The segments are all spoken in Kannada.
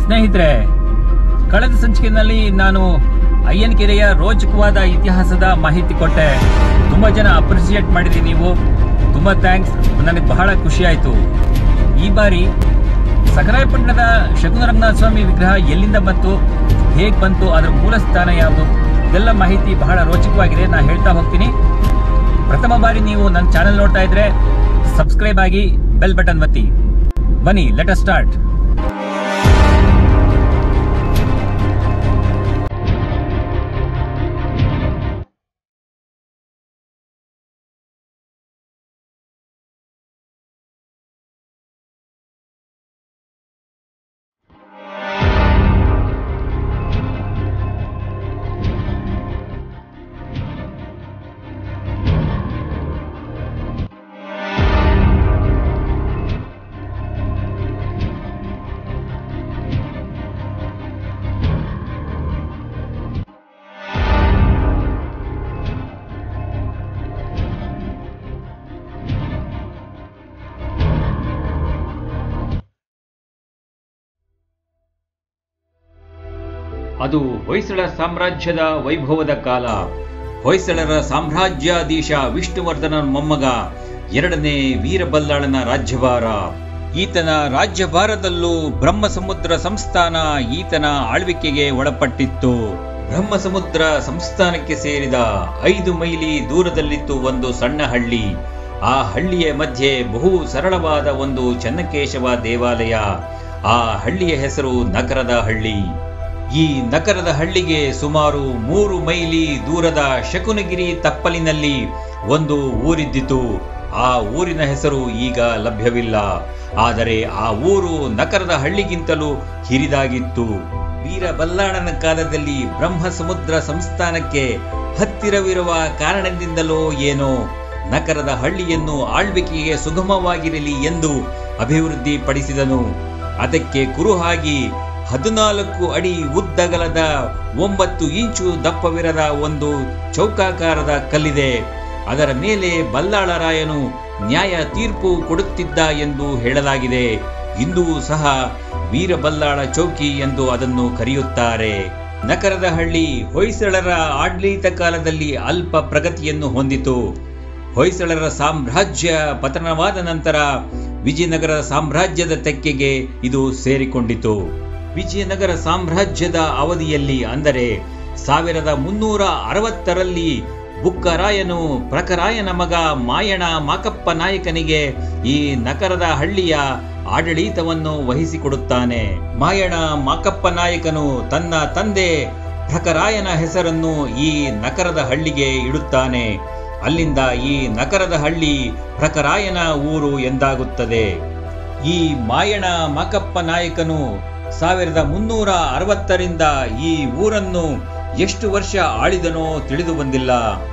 ಸ್ನೇಹಿತರೆ ಕಳೆದ ಸಂಚಿಕೆಯಲ್ಲಿ ನಾನು ಅಯ್ಯನಕೆರೆಯ ರೋಚಕವಾದ ಇತಿಹಾಸದ ಮಾಹಿತಿ ಕೊಟ್ಟೆ ತುಂಬ ಜನ ಅಪ್ರಿಸಿಯೇಟ್ ಮಾಡಿದ್ರಿ ನೀವು ತುಂಬ ಥ್ಯಾಂಕ್ಸ್ ನನಗೆ ಬಹಳ ಖುಷಿ ಆಯಿತು ಈ ಬಾರಿ ಸಕರಾಯಪಟ್ಟಣದ ಶಕುನರಂಗನಾಥ ಸ್ವಾಮಿ ವಿಗ್ರಹ ಎಲ್ಲಿಂದ ಬಂತು ಹೇಗೆ ಬಂತು ಅದರ ಮೂಲ ಸ್ಥಾನ ಯಾವುದು ಇದೆಲ್ಲ ಮಾಹಿತಿ ಬಹಳ ರೋಚಕವಾಗಿದೆ ನಾನು ಹೇಳ್ತಾ ಹೋಗ್ತೀನಿ ಪ್ರಥಮ ಬಾರಿ ನೀವು ನನ್ನ ಚಾನೆಲ್ ನೋಡ್ತಾ ಇದ್ರೆ ಸಬ್ಸ್ಕ್ರೈಬ್ ಆಗಿ ಬೆಲ್ ಬಟನ್ ಒತ್ತಿ ಬನ್ನಿ ಲೆಟ್ ಅಸ್ ಸ್ಟಾರ್ಟ್ ಅದು ಹೊಯ್ಸಳ ಸಾಮ್ರಾಜ್ಯದ ವೈಭವದ ಕಾಲ ಹೊಯ್ಸಳರ ಸಾಮ್ರಾಜ್ಯಾಧೀಶ ವಿಷ್ಣುವರ್ಧನ ಮೊಮ್ಮಗ ಎರಡನೇ ವೀರಬಲ್ಲಾಳನ ರಾಜ್ಯಭಾರ ಈತನ ರಾಜ್ಯಭಾರದಲ್ಲೂ ಬ್ರಹ್ಮಸಮುದ್ರ ಸಂಸ್ಥಾನ ಈತನ ಆಳ್ವಿಕೆಗೆ ಒಳಪಟ್ಟಿತ್ತು ಬ್ರಹ್ಮಸಮುದ್ರ ಸಂಸ್ಥಾನಕ್ಕೆ ಸೇರಿದ ಐದು ಮೈಲಿ ದೂರದಲ್ಲಿತ್ತು ಒಂದು ಸಣ್ಣ ಹಳ್ಳಿ ಆ ಹಳ್ಳಿಯ ಮಧ್ಯೆ ಬಹು ಸರಳವಾದ ಒಂದು ಚನ್ನಕೇಶವ ದೇವಾಲಯ ಆ ಹಳ್ಳಿಯ ಹೆಸರು ನಗರದ ಹಳ್ಳಿ ಈ ನಗರದ ಹಳ್ಳಿಗೆ ಸುಮಾರು ಮೂರು ಮೈಲಿ ದೂರದ ಶಕುನಗಿರಿ ತಪ್ಪಲಿನಲ್ಲಿ ಒಂದು ಊರಿದ್ದಿತು ಆ ಊರಿನ ಹೆಸರು ಈಗ ಲಭ್ಯವಿಲ್ಲ ಆದರೆ ಆ ಊರು ನಗರದ ಹಳ್ಳಿಗಿಂತಲೂ ಹಿರಿದಾಗಿತ್ತು ವೀರಬಲ್ಲಾಳನ ಕಾಲದಲ್ಲಿ ಬ್ರಹ್ಮ ಸಮುದ್ರ ಸಂಸ್ಥಾನಕ್ಕೆ ಹತ್ತಿರವಿರುವ ಕಾರಣದಿಂದಲೋ ಏನೋ ನಗರದ ಹಳ್ಳಿಯನ್ನು ಆಳ್ವಿಕೆಗೆ ಸುಗಮವಾಗಿರಲಿ ಎಂದು ಅಭಿವೃದ್ಧಿ ಪಡಿಸಿದನು ಅದಕ್ಕೆ ಕುರುಹಾಗಿ ಹದಿನಾಲ್ಕು ಅಡಿ ಉದ್ದಗಲದ ಒಂಬತ್ತು ಇಂಚು ದಪ್ಪವಿರದ ಒಂದು ಚೌಕಾಕಾರದ ಕಲ್ಲಿದೆ ಅದರ ಮೇಲೆ ಬಲ್ಲಾಳರಾಯನು ನ್ಯಾಯ ತೀರ್ಪು ಕೊಡುತ್ತಿದ್ದ ಎಂದು ಹೇಳಲಾಗಿದೆ ಇಂದೂ ಸಹ ವೀರಬಲ್ಲಾಳ ಚೌಕಿ ಎಂದು ಅದನ್ನು ಕರೆಯುತ್ತಾರೆ ನಗರದ ಹಳ್ಳಿ ಹೊಯ್ಸಳರ ಆಡಳಿತ ಕಾಲದಲ್ಲಿ ಅಲ್ಪ ಪ್ರಗತಿಯನ್ನು ಹೊಂದಿತು ಹೊಯ್ಸಳರ ಸಾಮ್ರಾಜ್ಯ ಪತನವಾದ ನಂತರ ವಿಜಯನಗರ ಸಾಮ್ರಾಜ್ಯದ ತೆಕ್ಕೆಗೆ ಇದು ಸೇರಿಕೊಂಡಿತು ವಿಜಯನಗರ ಸಾಮ್ರಾಜ್ಯದ ಅವಧಿಯಲ್ಲಿ ಅಂದರೆ ಸಾವಿರದ ಮುನ್ನೂರ ಅರವತ್ತರಲ್ಲಿ ಬುಕ್ಕರಾಯನು ಪ್ರಕರಾಯನ ಮಗ ಮಾಯಣ ಮಾಕಪ್ಪ ನಾಯಕನಿಗೆ ಈ ನಗರದ ಹಳ್ಳಿಯ ಆಡಳಿತವನ್ನು ವಹಿಸಿಕೊಡುತ್ತಾನೆ ಮಾಯಣ ಮಾಕಪ್ಪ ನಾಯಕನು ತನ್ನ ತಂದೆ ಪ್ರಕರಾಯನ ಹೆಸರನ್ನು ಈ ನಗರದ ಹಳ್ಳಿಗೆ ಇಡುತ್ತಾನೆ ಅಲ್ಲಿಂದ ಈ ನಗರದ ಹಳ್ಳಿ ಪ್ರಕರಾಯನ ಊರು ಎಂದಾಗುತ್ತದೆ ಈ ಮಾಯಣ ಮಾಕಪ್ಪ ನಾಯಕನು ಸಾವಿರದ ಮುನ್ನೂರ ಅರವತ್ತರಿಂದ ಈ ಊರನ್ನು ಎಷ್ಟು ವರ್ಷ ಆಳಿದನೋ ತಿಳಿದು ಬಂದಿಲ್ಲ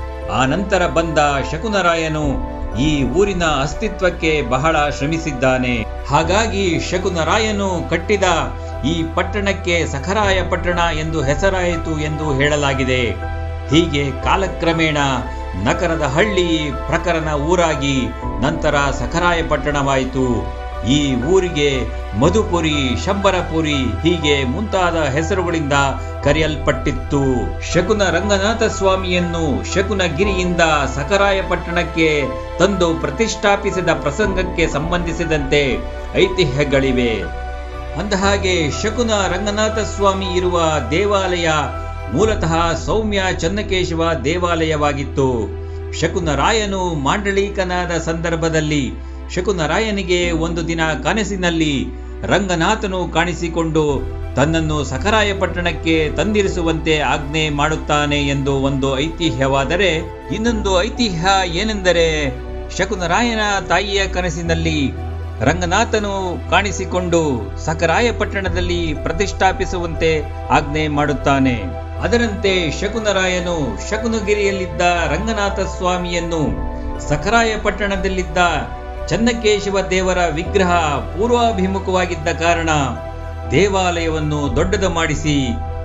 ಆ ನಂತರ ಬಂದ ಶಕುನರಾಯನು ಈ ಊರಿನ ಅಸ್ತಿತ್ವಕ್ಕೆ ಬಹಳ ಶ್ರಮಿಸಿದ್ದಾನೆ ಹಾಗಾಗಿ ಶಕುನರಾಯನು ಕಟ್ಟಿದ ಈ ಪಟ್ಟಣಕ್ಕೆ ಸಖರಾಯ ಪಟ್ಟಣ ಎಂದು ಹೆಸರಾಯಿತು ಎಂದು ಹೇಳಲಾಗಿದೆ ಹೀಗೆ ಕಾಲಕ್ರಮೇಣ ನಗರದ ಹಳ್ಳಿ ಪ್ರಕರಣ ಊರಾಗಿ ನಂತರ ಸಖರಾಯ ಪಟ್ಟಣವಾಯಿತು ಈ ಊರಿಗೆ ಮಧುಪುರಿ ಶಂಬರಪುರಿ ಹೀಗೆ ಮುಂತಾದ ಹೆಸರುಗಳಿಂದ ಕರೆಯಲ್ಪಟ್ಟಿತ್ತು ಶಕುನ ರಂಗನಾಥ ಸ್ವಾಮಿಯನ್ನು ಶಕುನಗಿರಿಯಿಂದ ಸಕರಾಯ ಪಟ್ಟಣಕ್ಕೆ ತಂದು ಪ್ರತಿಷ್ಠಾಪಿಸಿದ ಪ್ರಸಂಗಕ್ಕೆ ಸಂಬಂಧಿಸಿದಂತೆ ಐತಿಹ್ಯಗಳಿವೆ ಅಂದಹಾಗೆ ಶಕುನ ರಂಗನಾಥ ಸ್ವಾಮಿ ಇರುವ ದೇವಾಲಯ ಮೂಲತಃ ಸೌಮ್ಯ ಚನ್ನಕೇಶವ ದೇವಾಲಯವಾಗಿತ್ತು ಶಕುನರಾಯನು ಮಾಂಡಳೀಕನಾದ ಸಂದರ್ಭದಲ್ಲಿ ಶಕುನರಾಯನಿಗೆ ಒಂದು ದಿನ ಕನಸಿನಲ್ಲಿ ರಂಗನಾಥನು ಕಾಣಿಸಿಕೊಂಡು ತನ್ನನ್ನು ಸಖರಾಯ ಪಟ್ಟಣಕ್ಕೆ ತಂದಿರಿಸುವಂತೆ ಆಜ್ಞೆ ಮಾಡುತ್ತಾನೆ ಎಂದು ಒಂದು ಐತಿಹ್ಯವಾದರೆ ಇನ್ನೊಂದು ಐತಿಹ್ಯ ಏನೆಂದರೆ ಶಕುನರಾಯನ ತಾಯಿಯ ಕನಸಿನಲ್ಲಿ ರಂಗನಾಥನು ಕಾಣಿಸಿಕೊಂಡು ಸಕರಾಯ ಪಟ್ಟಣದಲ್ಲಿ ಪ್ರತಿಷ್ಠಾಪಿಸುವಂತೆ ಆಜ್ಞೆ ಮಾಡುತ್ತಾನೆ ಅದರಂತೆ ಶಕುನರಾಯನು ಶಕುನಗಿರಿಯಲ್ಲಿದ್ದ ರಂಗನಾಥ ಸ್ವಾಮಿಯನ್ನು ಸಖರಾಯ ಪಟ್ಟಣದಲ್ಲಿದ್ದ ಚನ್ನಕೇಶವ ದೇವರ ವಿಗ್ರಹ ಪೂರ್ವಾಭಿಮುಖವಾಗಿದ್ದ ಕಾರಣ ದೇವಾಲಯವನ್ನು ದೊಡ್ಡದು ಮಾಡಿಸಿ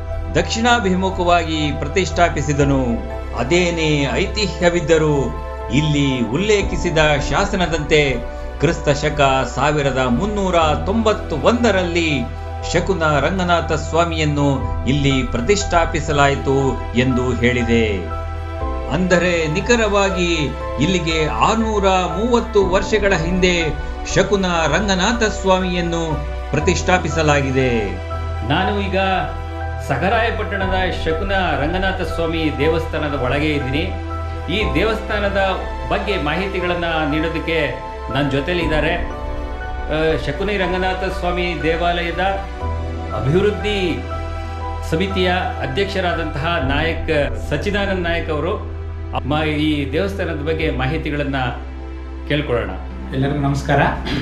ದಕ್ಷಿಣಾಭಿಮುಖವಾಗಿ ಪ್ರತಿಷ್ಠಾಪಿಸಿದನು ಅದೇನೇ ಐತಿಹ್ಯವಿದ್ದರೂ ಇಲ್ಲಿ ಉಲ್ಲೇಖಿಸಿದ ಶಾಸನದಂತೆ ಕ್ರಿಸ್ತ ಶಕ ಸಾವಿರದ ಮುನ್ನೂರ ತೊಂಬತ್ತು ಒಂದರಲ್ಲಿ ಶಕುನ ರಂಗನಾಥ ಸ್ವಾಮಿಯನ್ನು ಇಲ್ಲಿ ಪ್ರತಿಷ್ಠಾಪಿಸಲಾಯಿತು ಎಂದು ಹೇಳಿದೆ ಅಂದರೆ ನಿಖರವಾಗಿ ಇಲ್ಲಿಗೆ ಆರ್ನೂರ ಮೂವತ್ತು ವರ್ಷಗಳ ಹಿಂದೆ ಶಕುನ ರಂಗನಾಥ ಸ್ವಾಮಿಯನ್ನು ಪ್ರತಿಷ್ಠಾಪಿಸಲಾಗಿದೆ ನಾನು ಈಗ ಸಗರಾಯಪಟ್ಟಣದ ಶಕುನ ರಂಗನಾಥ ಸ್ವಾಮಿ ದೇವಸ್ಥಾನದ ಒಳಗೆ ಇದ್ದೀನಿ ಈ ದೇವಸ್ಥಾನದ ಬಗ್ಗೆ ಮಾಹಿತಿಗಳನ್ನು ನೀಡೋದಕ್ಕೆ ನನ್ನ ಜೊತೆಲಿ ಇದ್ದಾರೆ ಆ, ಶಕುನಿ ರಂಗನಾಥ ಸ್ವಾಮಿ ದೇವಾಲಯದ ಅಭಿವೃದ್ಧಿ ಸಮಿತಿಯ ಅಧ್ಯಕ್ಷರಾದಂತಹ ನಾಯಕ್ ಸಚ್ಚಿದಾನಂದ್ ನಾಯಕ್ ಅವರು ಮ- ಈ ದೇವಸ್ಥಾನದ ಬಗ್ಗೆ ಮಾಹಿತಿಗಳನ್ನು ಕೇಳ್ಕೊಳ್ಳೋಣ ಎಲ್ಲರಿಗೂ ನಮಸ್ಕಾರ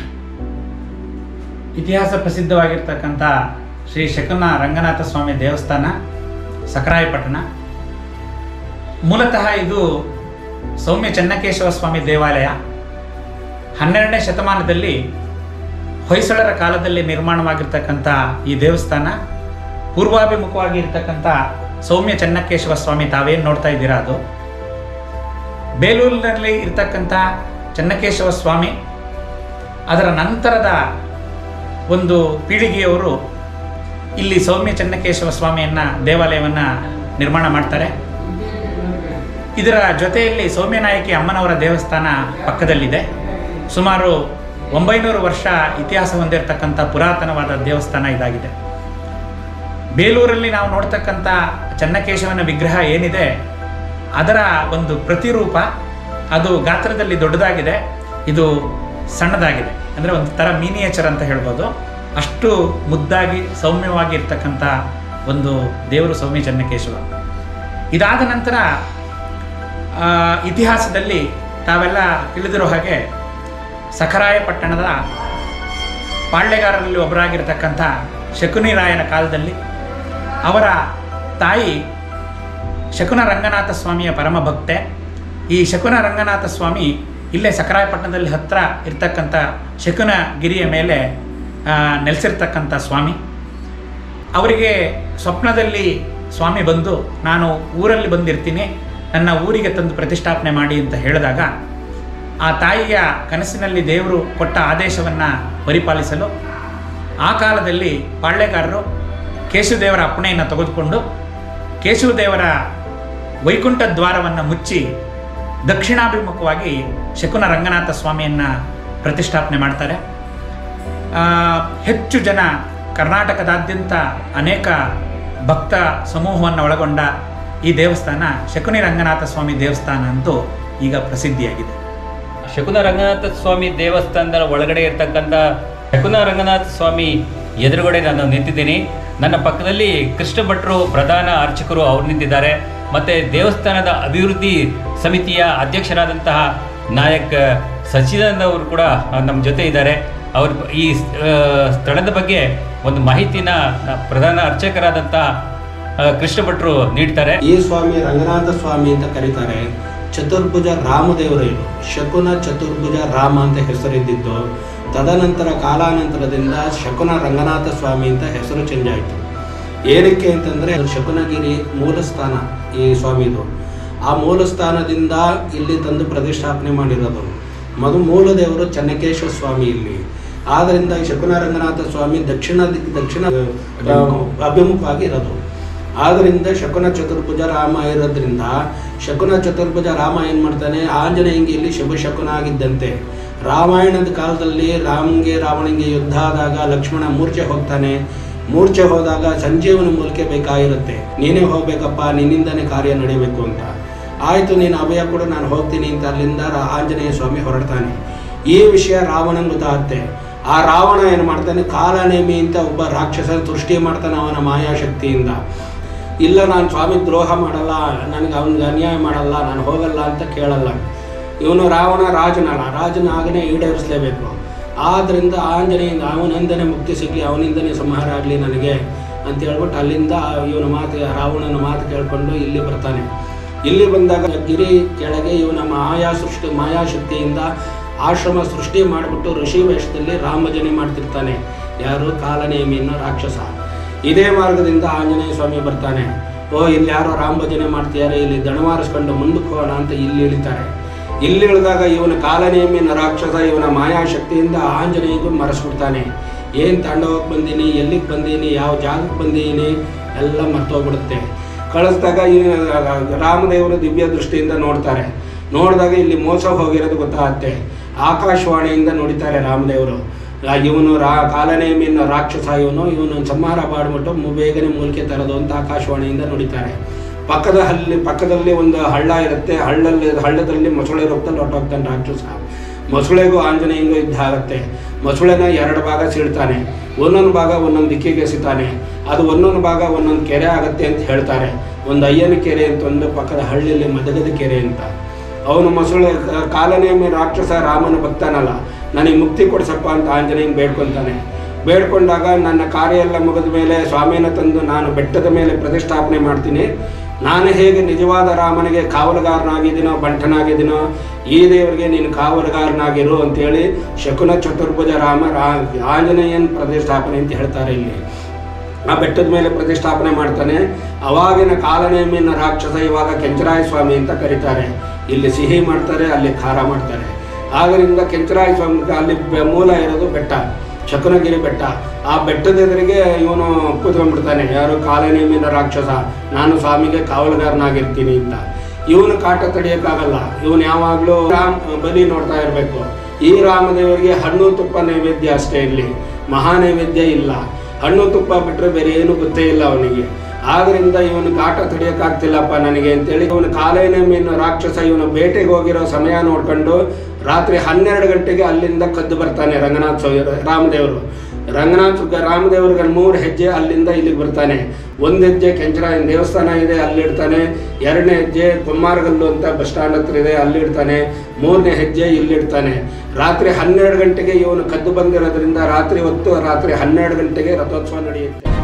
ಇತಿಹಾಸ ಪ್ರಸಿದ್ಧವಾಗಿರ್ತಕ್ಕಂಥ ಶ್ರೀ ಶಕುನ ರಂಗನಾಥ ಸ್ವಾಮಿ ದೇವಸ್ಥಾನ ಸಕರಾಯಪಟ್ಟಣ ಮೂಲತಃ ಇದು ಸೌಮ್ಯ ಚೆನ್ನಕೇಶವ ಸ್ವಾಮಿ ದೇವಾಲಯ ಹನ್ನೆರಡನೇ ಶತಮಾನದಲ್ಲಿ ಹೊಯ್ಸಳರ ಕಾಲದಲ್ಲಿ ನಿರ್ಮಾಣವಾಗಿರ್ತಕ್ಕಂಥ ಈ ದೇವಸ್ಥಾನ ಪೂರ್ವಾಭಿಮುಖವಾಗಿ ಇರ್ತಕ್ಕಂಥ ಸೌಮ್ಯ ಚೆನ್ನಕೇಶವ ಸ್ವಾಮಿ ತಾವೇನು ನೋಡ್ತಾ ಇದ್ದೀರಾ ಅದು ಬೇಲೂರಿನಲ್ಲಿ ಇರ್ತಕ್ಕಂಥ ಚೆನ್ನಕೇಶವ ಸ್ವಾಮಿ ಅದರ ನಂತರದ ಒಂದು ಪೀಳಿಗೆಯವರು ಇಲ್ಲಿ ಸೌಮ್ಯ ಚೆನ್ನಕೇಶವ ಸ್ವಾಮಿಯನ್ನ ದೇವಾಲಯವನ್ನ ನಿರ್ಮಾಣ ಮಾಡ್ತಾರೆ ಇದರ ಜೊತೆಯಲ್ಲಿ ಸೌಮ್ಯನಾಯಕಿ ಅಮ್ಮನವರ ದೇವಸ್ಥಾನ ಪಕ್ಕದಲ್ಲಿದೆ ಸುಮಾರು ಒಂಬೈನೂರು ವರ್ಷ ಇತಿಹಾಸ ಹೊಂದಿರತಕ್ಕಂಥ ಪುರಾತನವಾದ ದೇವಸ್ಥಾನ ಇದಾಗಿದೆ ಬೇಲೂರಲ್ಲಿ ನಾವು ನೋಡ್ತಕ್ಕಂಥ ಚೆನ್ನಕೇಶವನ ವಿಗ್ರಹ ಏನಿದೆ ಅದರ ಒಂದು ಪ್ರತಿರೂಪ ಅದು ಗಾತ್ರದಲ್ಲಿ ದೊಡ್ಡದಾಗಿದೆ ಇದು ಸಣ್ಣದಾಗಿದೆ ಅಂದರೆ ಒಂದು ಥರ ಮಿನಿಯೇಚರ್ ಅಂತ ಹೇಳ್ಬೋದು ಅಷ್ಟು ಮುದ್ದಾಗಿ ಸೌಮ್ಯವಾಗಿ ಇರ್ತಕ್ಕಂಥ ಒಂದು ದೇವರು ಸೌಮ್ಯ ಚೆನ್ನಕೇಶವ ಇದಾದ ನಂತರ ಆ, ಇತಿಹಾಸದಲ್ಲಿ ತಾವೆಲ್ಲ ತಿಳಿದಿರೋ ಹಾಗೆ ಸಖರಾಯ ಪಟ್ಟಣದ ಪಾಳ್ಯಗಾರರಲ್ಲಿ ಒಬ್ಬರಾಗಿರ್ತಕ್ಕಂಥ ಶಕುನಿ ರಾಯನ ಕಾಲದಲ್ಲಿ ಅವರ ತಾಯಿ ಶಕುನ ರಂಗನಾಥ ಸ್ವಾಮಿಯ ಪರಮ ಭಕ್ತೆ ಈ ಶಕುನ ರಂಗನಾಥ ಸ್ವಾಮಿ ಇಲ್ಲೇ ಸಕರಾಯಪಟ್ಟಣದಲ್ಲಿ ಹತ್ತಿರ ಇರ್ತಕ್ಕಂಥ ಶಕುನ ಗಿರಿಯ ಮೇಲೆ ಆ, ನೆಲೆಸಿರ್ತಕ್ಕಂಥ ಸ್ವಾಮಿ ಅವರಿಗೆ ಸ್ವಪ್ನದಲ್ಲಿ ಸ್ವಾಮಿ ಬಂದು ನಾನು ಊರಲ್ಲಿ ಬಂದಿರ್ತೀನಿ ನನ್ನ ಊರಿಗೆ ತಂದು ಪ್ರತಿಷ್ಠಾಪನೆ ಮಾಡಿ ಅಂತ ಹೇಳಿದಾಗ ಆ ತಾಯಿಯ ಕನಸಿನಲ್ಲಿ ದೇವರು ಕೊಟ್ಟ ಆದೇಶವನ್ನು ಪರಿಪಾಲಿಸಲು ಆ ಕಾಲದಲ್ಲಿ ಪಾಳ್ಯಗಾರರು ಕೇಶವದೇವರ ಅಪ್ಪಣೆಯನ್ನು ತೆಗೆದುಕೊಂಡು ಕೇಶವದೇವರ ವೈಕುಂಠ ದ್ವಾರವನ್ನು ಮುಚ್ಚಿ ದಕ್ಷಿಣಾಭಿಮುಖವಾಗಿ ಶಕುನ ರಂಗನಾಥ ಸ್ವಾಮಿಯನ್ನು ಪ್ರತಿಷ್ಠಾಪನೆ ಮಾಡ್ತಾರೆ ಆ, ಹೆಚ್ಚು ಜನ ಕರ್ನಾಟಕದಾದ್ಯಂತ ಅನೇಕ ಭಕ್ತ ಸಮೂಹವನ್ನು ಒಳಗೊಂಡ ಈ ದೇವಸ್ಥಾನ ಶಕುನಿ ರಂಗನಾಥ ಸ್ವಾಮಿ ದೇವಸ್ಥಾನ ಅಂತೂ ಈಗ ಪ್ರಸಿದ್ಧಿಯಾಗಿದೆ ಶಕುನ ರಂಗನಾಥ ಸ್ವಾಮಿ ದೇವಸ್ಥಾನದ ಒಳಗಡೆ ಇರ್ತಕ್ಕಂಥ ಶಕುನ ರಂಗನಾಥ ಸ್ವಾಮಿ ಎದುರುಗಡೆ ನಾನು ನಿಂತಿದ್ದೀನಿ ನನ್ನ ಪಕ್ಕದಲ್ಲಿ ಕೃಷ್ಣ ಭಟ್ರು ಪ್ರಧಾನ ಅರ್ಚಕರು ಅವ್ರು ನಿಂತಿದ್ದಾರೆ ಮತ್ತೆ ದೇವಸ್ಥಾನದ ಅಭಿವೃದ್ಧಿ ಸಮಿತಿಯ ಅಧ್ಯಕ್ಷರಾದಂತಹ ನಾಯಕ್ ಸಚ್ಚಿದಾನಂದ ಅವರು ಕೂಡ ನಮ್ಮ ಜೊತೆ ಇದ್ದಾರೆ ಅವ್ರ ಈ ಆ, ಸ್ಥಳದ ಬಗ್ಗೆ ಒಂದು ಮಾಹಿತಿನ ನ- ಪ್ರಧಾನ ಅರ್ಚಕರಾದಂತಹ ಆ, ಕೃಷ್ಣ ಭಟ್ರು ನೀಡ್ತಾರೆ ಈ ಸ್ವಾಮಿ ರಂಗನಾಥ ಸ್ವಾಮಿ ಅಂತ ಕರೀತಾರೆ ಚತುರ್ಭುಜ ರಾಮದೇವರು ಇದು ಶಕುನ ಚತುರ್ಭುಜ ರಾಮ ಅಂತ ಹೆಸರಿದ್ದಿದ್ದು ತದನಂತರ ಕಾಲಾನಂತರದಿಂದ ಶಕುನ ರಂಗನಾಥ ಸ್ವಾಮಿ ಅಂತ ಹೆಸರು ಚೇಂಜ್ ಆಯಿತು ಏನಕ್ಕೆ ಅಂತಂದರೆ ಶಕುನಗಿರಿ ಮೂಲ ಸ್ಥಾನ ಈ ಸ್ವಾಮಿದು ಆ ಮೂಲ ಸ್ಥಾನದಿಂದ ಇಲ್ಲಿ ತಂದು ಪ್ರತಿಷ್ಠಾಪನೆ ಮಾಡಿರೋದು ಮದು ಮೂಲ ದೇವರು ಚೆನ್ನಕೇಶ್ವರ ಸ್ವಾಮಿ ಇಲ್ಲಿ ಆದ್ದರಿಂದ ಈ ಶಕುನ ರಂಗನಾಥ ಸ್ವಾಮಿ ದಕ್ಷಿಣ ದಿಕ್ ದಕ್ಷಿಣ ಆ, ಅಭಿಮುಖವಾಗಿ ಇರೋದು ಆದ್ದರಿಂದ ಶಕುನ ಚತುರ್ಭುಜ ರಾಮ ಇರೋದ್ರಿಂದ ಶಕುನ ಚತುರ್ಭುಜ ರಾಮ ಏನು ಮಾಡ್ತಾನೆ ಆಂಜನೇಯಂಗೆ ಇಲ್ಲಿ ಶುಭ ಶಕುನ ಆಗಿದ್ದಂತೆ ರಾಮಾಯಣದ ಕಾಲದಲ್ಲಿ ರಾಮಂಗೆ ರಾವಣಂಗೆ ಯುದ್ಧ ಆದಾಗ ಲಕ್ಷ್ಮಣ ಮೂರ್ಛೆ ಹೋಗ್ತಾನೆ ಮೂರ್ಛೆ ಹೋದಾಗ ಸಂಜೀವನ ಮೂಲಕ ಬೇಕಾಗಿರುತ್ತೆ ನೀನೇ ಹೋಗ್ಬೇಕಪ್ಪ ನಿನ್ನಿಂದನೇ ಕಾರ್ಯ ನಡೀಬೇಕು ಅಂತ ಆಯಿತು ನೀನು ಅಭಯ ಕೂಡ ನಾನು ಹೋಗ್ತೀನಿ ಅಂತ ಅಲ್ಲಿಂದ ರಾ- ಆಂಜನೇಯ ಸ್ವಾಮಿ ಹೊರಡ್ತಾನೆ ಈ ವಿಷಯ ರಾವಣನ್ ಗೊತ್ತಾಗುತ್ತೆ ಆ ರಾವಣ ಏನು ಮಾಡ್ತಾನೆ ಕಾಲನೇಮಿ ಅಂತ ಒಬ್ಬ ರಾಕ್ಷಸ ಸೃಷ್ಟಿ ಮಾಡ್ತಾನೆ ಅವನ ಮಾಯಾಶಕ್ತಿಯಿಂದ ಇಲ್ಲ ನಾನು ಸ್ವಾಮಿ ದ್ರೋಹ ಮಾಡಲ್ಲ ನನಗೆ ಅವನಿಗೆ ಅನ್ಯಾಯ ಮಾಡಲ್ಲ ನಾನು ಹೋಗಲ್ಲ ಅಂತ ಕೇಳಲ್ಲ ಇವನು ರಾವಣ ರಾಜನಲ್ಲ ರಾಜನ ಆಗನೇ ಈಡೇರಿಸಲೇಬೇಕು ಆದ್ದರಿಂದ ಆಂಜನೇಯಿಂದ ಅವನಿಂದನೇ ಮುಕ್ತಿ ಸಿಗಲಿ ಅವನಿಂದನೇ ಸಂಹಾರ ಆಗಲಿ ನನಗೆ ಅಂತ ಹೇಳ್ಬಿಟ್ಟು ಅಲ್ಲಿಂದ ಇವನ ಮಾತು ರಾವಣನ ಮಾತು ಕೇಳಿಕೊಂಡು ಇಲ್ಲಿ ಬರ್ತಾನೆ ಇಲ್ಲಿ ಬಂದಾಗ ಗಿರಿ ಕೆಳಗೆ ಇವನ ಮಾಯಾ ಸೃಷ್ಟಿ ಮಾಯಾಶಕ್ತಿಯಿಂದ ಆಶ್ರಮ ಸೃಷ್ಟಿ ಮಾಡಿಬಿಟ್ಟು ಋಷಿ ವೇಷದಲ್ಲಿ ರಾಮಜನೆ ಮಾಡ್ತಿರ್ತಾನೆ ಯಾರು ಕಾಲನೇಮಿ ಅನ್ನೋ ರಾಕ್ಷಸ ಇದೇ ಮಾರ್ಗದಿಂದ ಆಂಜನೇಯ ಸ್ವಾಮಿ ಬರ್ತಾನೆ ಓ ಇಲ್ಲಿ ಯಾರೋ ರಾಮ ಭಜನೆ ಮಾಡ್ತಿದ್ದಾರೆ ಇಲ್ಲಿ ದಣವಾರಿಸ್ಕೊಂಡು ಮುಂದಕ್ಕೆ ಹೋಗೋಣ ಅಂತ ಇಲ್ಲಿ ಇಳಿತಾರೆ ಇಲ್ಲಿ ಇಳಿದಾಗ ಇವನ ಕಾಲನೇಮಿನ ರಾಕ್ಷಸ ಇವನ ಮಾಯಾಶಕ್ತಿಯಿಂದ ಆಂಜನೇಯಗೂ ಮರೆಸ್ಬಿಡ್ತಾನೆ ಏನು ತಾಂಡವಕ್ಕೆ ಬಂದೀನಿ ಎಲ್ಲಿಗೆ ಬಂದೀನಿ ಯಾವ ಜಾಗಕ್ಕೆ ಬಂದೀನಿ ಎಲ್ಲ ಮರ್ತೋಗ್ಬಿಡುತ್ತೆ ಕಳಿಸ್ದಾಗ ಈ ರಾಮದೇವರು ದಿವ್ಯ ದೃಷ್ಟಿಯಿಂದ ನೋಡ್ತಾರೆ ನೋಡಿದಾಗ ಇಲ್ಲಿ ಮೋಸ ಹೋಗಿರೋದು ಗೊತ್ತಾಗುತ್ತೆ ಆಕಾಶವಾಣಿಯಿಂದ ನೋಡಿತಾರೆ ರಾಮದೇವರು ಇವನು ರಾ ಕಾಲನೇಮಿನ ರಾಕ್ಷಸ ಇವನು ಇವನು ಸಂಹಾರ ಮಾಡಿಬಿಟ್ಟು ಮು- ಬೇಗನೆ ಮೂಲಿಕೆ ತರೋದು ಅಂತ ಆಕಾಶವಾಣಿಯಿಂದ ನುಡಿತಾರೆ ಪಕ್ಕದ ಹಲ್ಲಿ ಪಕ್ಕದಲ್ಲಿ ಒಂದು ಹಳ್ಳ ಇರುತ್ತೆ ಹಳ್ಳಲ್ಲಿ ಹಳ್ಳದಲ್ಲಿ ಮೊಸಳೆ ರೂಪದಲ್ಲಿ ಹೊಟ್ಟೋಗ್ತಾನೆ ರಾಕ್ಷಸ ಮೊಸಳೆಗೂ ಆಂಜನೇಯಂಗೂ ಯುದ್ಧ ಆಗುತ್ತೆ ಮೊಸಳೆನ ಎರಡು ಭಾಗ ಸೀಳ್ತಾನೆ ಒಂದೊಂದು ಭಾಗ ಒಂದೊಂದು ದಿಕ್ಕಿಗೆ ಎಸಿತಾನೆ ಅದು ಒಂದೊಂದು ಭಾಗ ಒಂದೊಂದು ಕೆರೆ ಆಗುತ್ತೆ ಅಂತ ಹೇಳ್ತಾರೆ ಒಂದು ಅಯ್ಯನ ಕೆರೆ ಅಂತ ಒಂದು ಪಕ್ಕದ ಹಳ್ಳಿಯಲ್ಲಿ ಮದಗದ ಕೆರೆ ಅಂತ ಅವನು ಮೊಸಳೆ ಕಾಲನೇಮಿ ರಾಕ್ಷಸ ರಾಮನ ಭಕ್ತನಲ್ಲ ನನಗೆ ಮುಕ್ತಿ ಕೊಡಿಸಪ್ಪ ಅಂತ ಆಂಜನೇಯನ್ ಬೇಡ್ಕೊತಾನೆ ಬೇಡ್ಕೊಂಡಾಗ ನನ್ನ ಕಾರ್ಯ ಎಲ್ಲ ಮುಗಿದ ಮೇಲೆ ಸ್ವಾಮಿನ ತಂದು ನಾನು ಬೆಟ್ಟದ ಮೇಲೆ ಪ್ರತಿಷ್ಠಾಪನೆ ಮಾಡ್ತೀನಿ ನಾನು ಹೇಗೆ ನಿಜವಾದ ರಾಮನಿಗೆ ಕಾವಲುಗಾರನಾಗಿದ್ದೀನೋ ಬಂಟನಾಗಿದ್ದೀನೋ ಈ ದೇವರಿಗೆ ನೀನು ಕಾವಲುಗಾರನಾಗಿರು ಅಂತೇಳಿ ಶಕುನ ಚತುರ್ಭುಜ ರಾಮ ರಾ ಆಂಜನೇಯನ್ ಪ್ರತಿಷ್ಠಾಪನೆ ಅಂತ ಹೇಳ್ತಾರೆ ಇಲ್ಲಿ ಆ ಬೆಟ್ಟದ ಮೇಲೆ ಪ್ರತಿಷ್ಠಾಪನೆ ಮಾಡ್ತಾನೆ ಅವಾಗಿನ ಕಾಲನೇಮಿನ ರಾಕ್ಷಸ ಇವಾಗ ಕೆಂಚರಾಯ ಸ್ವಾಮಿ ಅಂತ ಕರೀತಾರೆ ಇಲ್ಲಿ ಸಿಹಿ ಮಾಡ್ತಾರೆ ಅಲ್ಲಿ ಖಾರ ಮಾಡ್ತಾರೆ ಆದ್ದರಿಂದ ಕೆಂಚರಾಯ ಸ್ವಾಮಿ ಅಲ್ಲಿ ಬೆ- ಮೂಲ ಇರೋದು ಬೆಟ್ಟ ಶಕುನಗಿರಿ ಬೆಟ್ಟ ಆ ಬೆಟ್ಟದ ಎದುರಿಗೆ ಇವನು ಕೂತ್ಕೊಂಡ್ಬಿಡ್ತಾನೆ ಯಾರು ಕಾಲನೇಮಿನ ರಾಕ್ಷಸ ನಾನು ಸ್ವಾಮಿಗೆ ಕಾವಲುಗಾರನಾಗಿರ್ತೀನಿ ಅಂತ ಇವನು ಕಾಟ ತಡೆಯೋಕ್ಕಾಗಲ್ಲ ಇವನು ಯಾವಾಗಲೂ ರಾಮ್ ಬಲಿ ನೋಡ್ತಾ ಇರಬೇಕು ಈ ರಾಮದೇವರಿಗೆ ಹಣ್ಣು ತುಪ್ಪ ನೈವೇದ್ಯ ಅಷ್ಟೇ ಇಲ್ಲಿ ಮಹಾ ನೈವೇದ್ಯ ಇಲ್ಲ ಹಣ್ಣು ತುಪ್ಪ ಬಿಟ್ಟರೆ ಬೇರೆ ಏನು ಗೊತ್ತೇ ಇಲ್ಲ ಅವನಿಗೆ ಆದ್ರಿಂದ ಇವನು ಕಾಟ ತಡೆಯೋಕ್ಕಾಗ್ತಿಲ್ಲಪ್ಪ ನನಗೆ ಅಂತೇಳಿ ಇವನು ಕಾಲೇನೇಮಿನ ರಾಕ್ಷಸ ಇವನು ಬೇಟೆಗೆ ಹೋಗಿರೋ ಸಮಯ ನೋಡ್ಕೊಂಡು ರಾತ್ರಿ ಹನ್ನೆರಡು ಗಂಟೆಗೆ ಅಲ್ಲಿಂದ ಕದ್ದು ಬರ್ತಾನೆ ರಂಗನಾಥ್ ಸ್ವಾಮಿ ರಾಮದೇವರು ರಂಗನಾಥ್ ರಾಮದೇವ್ರಿಗೆ ಮೂರು ಹೆಜ್ಜೆ ಅಲ್ಲಿಂದ ಇಲ್ಲಿಗೆ ಬರ್ತಾನೆ ಒಂದು ಹೆಜ್ಜೆ ಕೆಂಚರಾಯನ ದೇವಸ್ಥಾನ ಇದೆ ಅಲ್ಲಿಡ್ತಾನೆ ಎರಡನೇ ಹೆಜ್ಜೆ ಕುಮಾರಗಲ್ಲು ಅಂತ ಬಸ್ ಸ್ಟ್ಯಾಂಡ್ ಹತ್ರ ಇದೆ ಅಲ್ಲಿಡ್ತಾನೆ ಮೂರನೇ ಹೆಜ್ಜೆ ಇಲ್ಲಿಡ್ತಾನೆ ರಾತ್ರಿ ಹನ್ನೆರಡು ಗಂಟೆಗೆ ಇವನು ಕದ್ದು ಬಂದಿರೋದ್ರಿಂದ ರಾತ್ರಿ ಹೊತ್ತು ರಾತ್ರಿ ಹನ್ನೆರಡು ಗಂಟೆಗೆ ರಥೋತ್ಸವ ನಡೆಯುತ್ತೆ